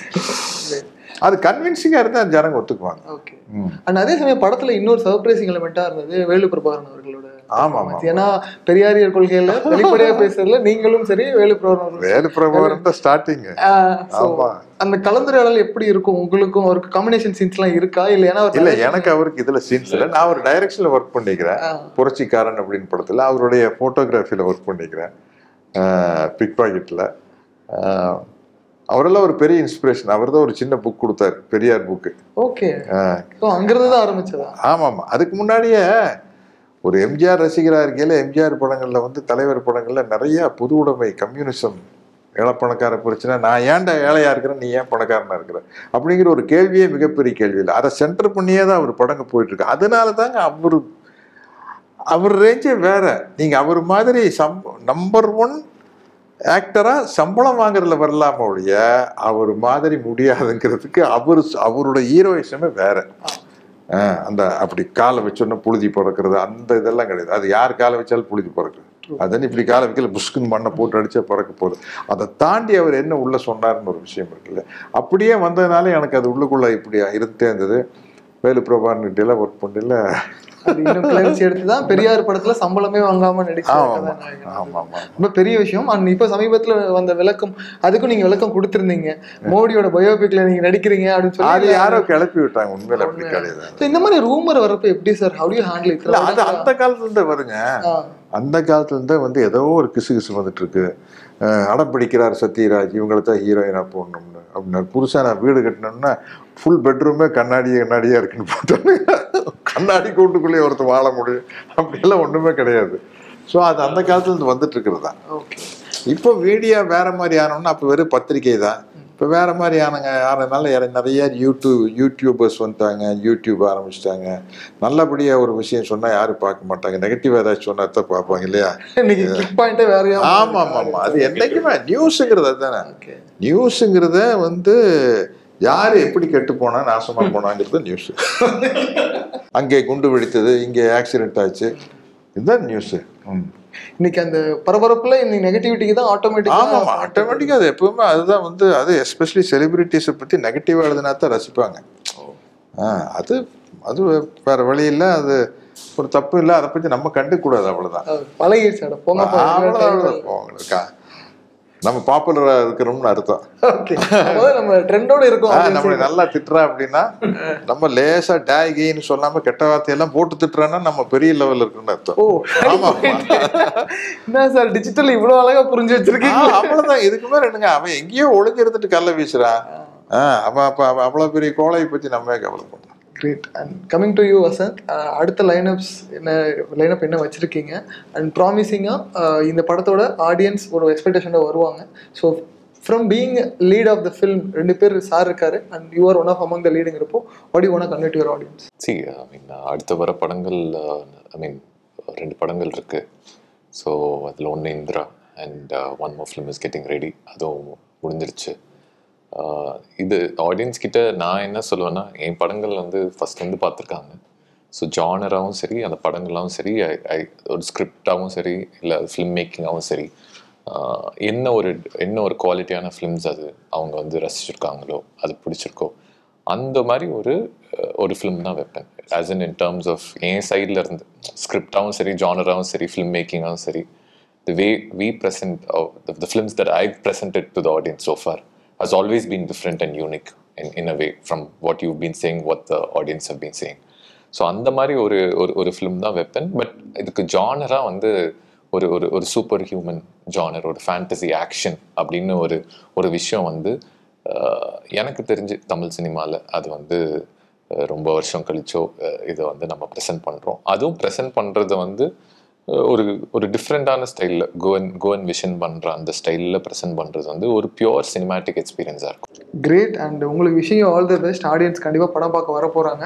அது கன்வின்சிங்கா இருந்தா ஜனங்க ஒத்துக்குவாங்க ஓகே ம். அண்ட் அதே சமயம் படத்துல இன்னொரு சர்ப்ரைசிங் எலிமெண்டா இருந்தது வேலு பிரபாகரன் அவர்களோட ஆமா ஆமா performance. ஏன்னா பெரியாரியர் கொள்கையில வெளிப்படையா பேசுறதுல நீங்களும் சரி வேலு பிரபாகரன் அவர்களும் வேலு பிரபாகரன் தான் ஸ்டார்டிங் ஆஹ் so ஆமா. அந்த கலந்துரையாடல் எப்படி இருக்கும் உங்களுக்கும் அவருக்கு காம்பினேஷன் சீன்ஸ் எல்லாம் இருக்கா இல்ல ஏன்னா அவர் இல்ல எனக்கு அவருக்கு இதுல சீன்ஸ் இல்ல நான் ஒரு டைரக்ஷன்ல ஒர்க் பண்ணிக்கிறேன் ஆ. புரட்சிக்காரன் அப்படின்னு படத்துல அவருடைய போட்டோகிராஃபில ஒர்க் பண்ணிக்கிறேன் பிக் பாக்கெட்ல அவரெல்லாம் ஒரு பெரிய இன்ஸ்பிரேஷன் அவர் தான் ஒரு சின்ன புக் கொடுத்தாரு பெரியார் புக்கு ஓகே ஸோ அங்கிருந்து தான் ஆரம்பிச்சதா ஆமா ஆமா அதுக்கு முன்னாடியே ஒரு எம்ஜிஆர் ரசிகரா இருக்கையில எம்ஜிஆர் படங்கள்ல வந்து தலைவர் படங்கள்ல நிறைய பொது உடைமை கம்யூனிசம் ஏழப்பணக்கார பிரச்சனை நான் ஏன்டா ஏழையா இருக்கிறேன் நீ ஏன் பணக்காரனா இருக்கிற அப்படிங்கிற ஒரு கேள்வியே மிகப்பெரிய கேள்வி இல்லை அதை சென்டர் பண்ணியே தான் அவர் படங்க போயிட்டு இருக்கு அதனால தாங்க அவர் அவர் ரேஞ்சே வேற நீங்க அவர் மாதிரி சம் நம்பர் ஒன் ஆக்டரா சம்பளம் வாங்குறதுல வரலாம ஒழிய அவர் மாதிரி முடியாதுங்கிறதுக்கு அவர் அவரோட ஹீரோயிசமே வேற ஆஹ் அந்த அப்படி காலை வச்சோன்னா புழுதி பிறக்கிறது அந்த இதெல்லாம் கிடையாது அது யார் காலை வச்சாலும் புழுதி பிறக்குது அதன்னு இப்படி காலை வைக்கல புஷ்குன்னு மண்ணை போட்டு அடிச்சா பிறக்க போகுது அதை தாண்டி அவர் என்ன உள்ள சொன்னார்னு ஒரு விஷயம் இருக்குல்ல அப்படியே வந்ததுனால எனக்கு அது உள்ளுக்குள்ள இப்படி இருந்தே இருந்தது வேலு பிரபான்னு எல்லாம் ஒர்க் பண்ணல அது இன்னும் கிளர்ச்சி எடுத்து தான் பெரியார் படத்துல சம்பளமே வாங்காம நடிச்சு ஆமா ஆமா ஆமா ஆமா ரொம்ப பெரிய விஷயம் அண்ட் இப்ப சமீபத்துல வந்த விளக்கம் அதுக்கும் நீங்க விளக்கம் கொடுத்திருந்தீங்க மோடியோட பயோபிக்ல நீங்க நடிக்கிறீங்க அப்படின்னு அது சொல்லி யாரோ கிளப்பி விட்டாங்க உண்மையில அப்படி கிடையாது So, இந்த மாதிரி ரூமர் வரப்ப எப்படி சார் ஹவு யூ ஹேண்டில் இல்ல அது அந்த காலத்துல இருந்தே வருங்க அந்த காலத்துல இருந்தே வந்து ஏதோ ஒரு கிசு கிசு வந்துட்டு இருக்கு அஹ் அடம் பிடிக்கிறார் சத்யராஜ் இவங்களை தான் ஹீரோயினா போடணும்னு அப்படின்னா புதுசா நான் வீடு கட்டணும்னா ஃபுல் பெட்ரூமே கண்ணாடி கண்ணாடியா இருக்குன்னு போட்டாங்க கண்ணாடி கூட்டுக்குள்ளேயே ஒருத்தர் வாழ முடியும் அப்படியெல்லாம் ஒண்ணுமே கிடையாது ஸோ அது அந்த காலத்துல இருந்து வந்துட்டு இருக்கிறது தான் ஓகே இப்போ மீடியா வேற மாதிரி ஆனோம்னா அப்போ வெறும் பத்திரிகை தான் இப்போ வேற மாதிரி ஆனங்க ஆனதுனால யார- நிறைய யூடியூப் யூடியூபர்ஸ் வந்துட்டாங்க யூடியூப் ஆரம்பிச்சிட்டாங்க நல்லபடியா ஒரு விஷயம் சொன்னா யாரும் பார்க்க மாட்டாங்க நெகட்டிவ் ஏதாச்சும் சொன்னா தான் பார்ப்பாங்க இல்லையா இன்னைக்கு கிளிக் பாயிண்டே வேறையா ஆமா ஆமா ஆமா அது என்னைக்குமே நியூஸுங்கிறது அதுதானே ஓகே நியூஸுங்கிறத வந்து யாரு எப்படி கெட்டு போனா நாசமா போனாங்கிறது நியூஸ் அங்கே குண்டு வெடித்தது இங்கே ஆக்சிடென்ட் ஆச்சு இதுதான் நியூஸ் இன்னைக்கு அந்த பரபரப்புல இந்த நெகட்டிவிட்டிக்கு தான் ஆட்டோமேட்டிக்கா ஆமாம் ஆட்டோமேட்டிக்காக அது எப்பவுமே அதுதான் வந்து அது எஸ்பெஷலி செலிபிரிட்டிஸை பற்றி நெகட்டிவாக எழுதினா தான் ரசிப்பாங்க ஆ அது அது வேற வழி இல்லை அது ஒரு தப்பு இல்லை அதை பற்றி நம்ம கண்டுக்கூடாது அவ்வளோதான் பழகிடுச்சு அட போங்க அவ்வளோதான் அவ்வளோதான் போங்களுக்கா நம்ம பாப்புலராக இருக்கிறோம்னு அர்த்தம் ஓகே நம்ம ட்ரெண்டோட இருக்கோம் ஆ, அப்படின்னு நம்மளை சொல்லி. நல்லா திட்டுறா அப்படின்னா நம்ம லேசா டேய் கீன்னு சொல்லாம கெட்ட வார்த்தையெல்லாம் போட்டு திட்டுறான்னா நம்ம பெரிய லெவல்ல இருக்குன்னு அர்த்தம் ஓ ஆமா என்ன சார் டிஜிட்டல் இவ்வளவு அழகா புரிஞ்சு ஆ, வச்சிருக்கீங்க அவ்வளவுதான் இதுக்கு மேல என்னங்க அவன் எங்கேயோ ஒளிஞ்சிருந்துட்டு கல்ல வீசுறான் ஆ, அவன் அப்ப அவன் அவ்வளவு பெரிய கோழையை பத்தி நம்ம கவலைப்படணும் great and coming to you Vasanth ah அடுத்த லைனப்ஸ் என்ன லைனப் என்ன வச்சிருக்கீங்க அண்ட் ப்ராமிசிங்காக இந்த படத்தோட ஆடியன்ஸ் ஒரு எக்ஸ்பெக்டேஷனோட வருவாங்க so from being lead of the film ரெண்டு பேர் சார் இருக்காரு and you are one of among the லீடுங்கிறப்போ what you want convert your audience see I mean அடுத்த வர படங்கள் ஐ மீன் ரெண்டு படங்கள் இருக்கு ஸோ அதில் ஒன்று Indra and one more film is getting ready அதுவும் முடிஞ்சிருச்சு Uh, இது ஆடியன்ஸ் கிட்ட நான் என்ன சொல்லுவேன்னா என் படங்கள் வந்து ஃபர்ஸ்ட் வந்து பார்த்துருக்காங்க ஸோ ஜானராகவும் சரி அந்த படங்களாகவும் சரி I- I- ஒரு ஸ்கிரிப்டாகவும் சரி இல்லை ஃபிலிம் மேக்கிங்காகவும் சரி ஆஹ் என்ன ஒரு என்ன ஒரு குவாலிட்டியான ஃபிலிம்ஸ் அது அவங்க வந்து ரசிச்சிருக்காங்களோ அது பிடிச்சிருக்கோ அந்த மாதிரி ஒரு அஹ், ஒரு ஃபிலிம் தான் வைப்பேன் as in in terms of என் சைடில் இருந்து ஸ்கிரிப்டாகவும் சரி ஜானராகவும் சரி ஃபிலிம் மேக்கிங்காகவும் சரி the way we present uh, the, the films that I've presented to the audience so far has always been different and unique in, in a way from what you've been saying, what the audience have been saying. So அந்த மாதிரி ஒரு ஒரு ஒரு film தான் வைப்பேன் but இதுக்கு ஜானராக வந்து ஒரு ஒரு ஒரு சூப்பர் ஹியூமன் ஜானர் ஒரு ஃபேண்டசி ஆக்ஷன் அப்படின்னு ஒரு ஒரு விஷயம் வந்து அஹ், எனக்கு தெரிஞ்சு தமிழ் சினிமாவில் அது வந்து அஹ், ரொம்ப வருஷம் கழிச்சோ அஹ், இதை வந்து நம்ம ப்ரெசென்ட் பண்ணுறோம் அதுவும் ப்ரெசென்ட் பண்ணுறது வந்து அஹ், ஒரு ஒரு டிஃப்ரெண்ட்டான ஸ்டைலில் கோவன் கோவன் விஷன் பண்ணுற அந்த ஸ்டைலில் ப்ரெசென்ட் பண்ணுறது வந்து ஒரு பியோர் சினிமேட்டிக் எக்ஸ்பீரியன்ஸாக இருக்கும் கிரேட் அண்ட் உங்களுக்கு விஷயம் ஆல் த பெஸ்ட் ஆடியன்ஸ் கண்டிப்பாக படம் பார்க்க வர போகிறாங்க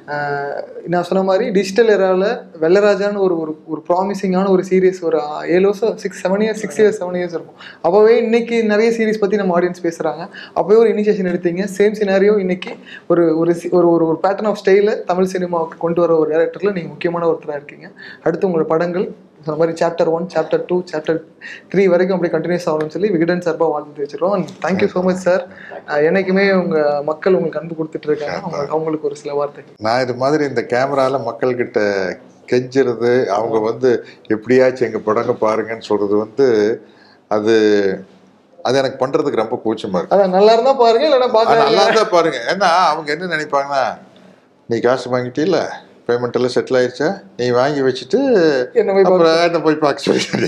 நான் சொன்ன மாதிரி டிஜிட்டல் எராவில் வெள்ளராஜான்னு ஒரு ஒரு ஒரு ப்ராமிசிங்கான ஒரு சீரியஸ் ஒரு ஏழு வருஷம் six seven years six years seven years இருக்கும் அப்போவே இன்னைக்கு நிறைய சீரிஸ் பற்றி நம்ம ஆடியன்ஸ் பேசுகிறாங்க அப்போவே ஒரு இனிஷியேஷன் எடுத்தீங்க சேம் சினாரியோ இன்னைக்கு ஒரு ஒரு சி- ஒரு ஒரு ஒரு பேட்டர்ன் ஆஃப் ஸ்டைலில் தமிழ் சினிமாவுக்கு கொண்டு வர ஒரு டேரக்டரில் நீங்கள் முக்கியமான ஒருத்தராக இருக்கீங்க அடுத்து உங்களோட படங்கள் சொன்ன மாதிரி chapter one chapter two chapter three வரைக்கும் அப்படியே கண்டினியூஸ் ஆகணும்னு சொல்லி விகடன் சார்பாக வாழ்த்து வச்சிருக்கோம் and thank you so much sir என்னைக்குமே உங்கள் மக்கள் உங்களுக்கு அன்பு கொடுத்துட்டு இருக்காங்க அவங்க அவங்களுக்கு ஒரு சில வார்த்தை நான் இது மாதிரி இந்த கேமரால மக்கள்கிட்ட கெஞ்சுறது அவங்க வந்து எப்படியாச்சும் எங்க படங்க பாருங்கன்னு சொல்றது வந்து அது அது எனக்கு பண்றதுக்கு ரொம்ப கூச்சமா இருக்கு அதான் நல்லா இருந்தா பாருங்க இல்லைன்னா ஆனா பார்க்க நல்லா தான் பாருங்க ஏன்னா அவங்க என்ன நினைப்பாங்கன்னா நீ காசு வாங்கிட்டீல்ல பேமெண்ட் எல்லாம் செட்டில் ஆயிடுச்சா நீ வாங்கி வச்சுட்டு என்ன போய் அப்புறம் என்ன போய் பார்க்க சொல்லி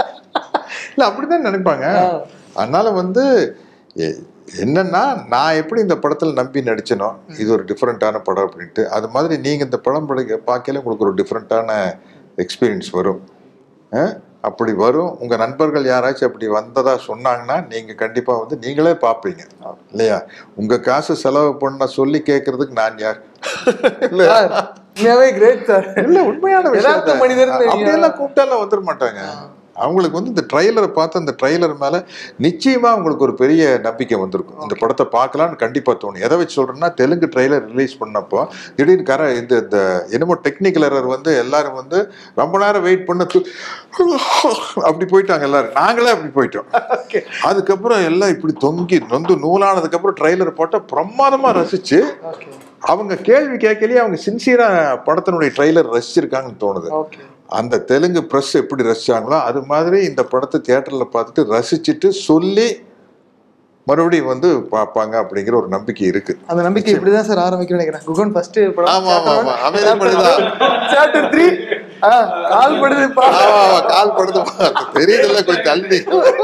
இல்ல அப்படிதான் நினைப்பாங்க அதனால வந்து எ- என்னன்னா நான் எப்படி இந்த படத்துல நம்பி நடிச்சனோ இது ஒரு டிஃப்ரெண்ட்டான படம் அப்படின்ட்டு அது மாதிரி நீங்க இந்த படம் படி பார்க்கல உங்களுக்கு ஒரு டிஃப்ரெண்ட்டான எக்ஸ்பீரியன்ஸ் வரும் அஹ்? அப்படி வரும் உங்க நண்பர்கள் யாராச்சும் அப்படி வந்ததா சொன்னாங்கன்னா நீங்க கண்டிப்பா வந்து நீங்களே பார்ப்பீங்க இல்லையா உங்க காசு செலவு பண்ண சொல்லி கேட்கறதுக்கு நான் யார் இல்ல சார் உண்மையாவே கிரேட் சார் இல்ல உண்மையான விஷயம் யதார்த்த தான். மனிதர்னு நீங்க- அப்படியெல்லாம் கூப்பிட்டாலாம் வந்துட மாட்டாங்க அவங்களுக்கு வந்து இந்த ட்ரைலரை பார்த்து அந்த ட்ரைலர் மேல நிச்சயமா அவங்களுக்கு ஒரு பெரிய நம்பிக்கை வந்திருக்கும் இந்த படத்தை பார்க்கலாம்னு கண்டிப்பா தோணும் எதை வச்சு சொல்றேன்னா தெலுங்கு ட்ரைலர் ரிலீஸ் பண்ணப்போ திடீர்னு கர இந்த இந்த என்னமோ டெக்னிக்கல் எரர் வந்து எல்லாரும் வந்து ரொம்ப நேரம் வெயிட் பண்ண து- அப்படி போயிட்டாங்க எல்லாரும் நாங்களே அப்படி போயிட்டோம் அதுக்கப்புறம் எல்லாம் இப்படி தொங்கி நொந்து நூலானதுக்கு அப்புறம் ட்ரைலர் போட்டா பிரமாதமா ரசிச்சு ஓகே அவங்க கேள்வி கேட்கலையே அவங்க சின்சியரா படத்தினுடைய ட்ரைலர் ரசிச்சிருக்காங்கன்னு தோணுது ஓகே அந்த தெலுங்கு ப்ரெஸ் எப்படி ரசிச்சாங்களோ அது மாதிரி இந்த படத்தை தியேட்டர்ல பார்த்துட்டு ரசிச்சுட்டு சொல்லி மறுபடியும் வந்து பார்ப்பாங்க அப்படிங்கிற ஒரு நம்பிக்கை இருக்கு அந்த நம்பிக்கை இப்படிதான் சார் ஆரம்பிக்கணும்னு நினைக்கிறேன் குகன் ஃபர்ஸ்ட் ஆமா, ஆமா, ஆமா. அமைதி மனிதா. சாப்டர் த்ரீ கால் படுதுப்பா ஆமா, ஆமா, கால் படுதுமா தெரியுதுல்ல கொஞ்சம் தள்ளி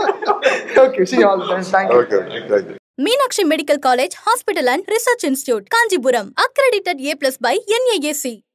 okay see all thank you okay okay thank you Meenakshi Medical College, Hospital and Research Institute, Kanjipuram, accredited A plus by NAAC.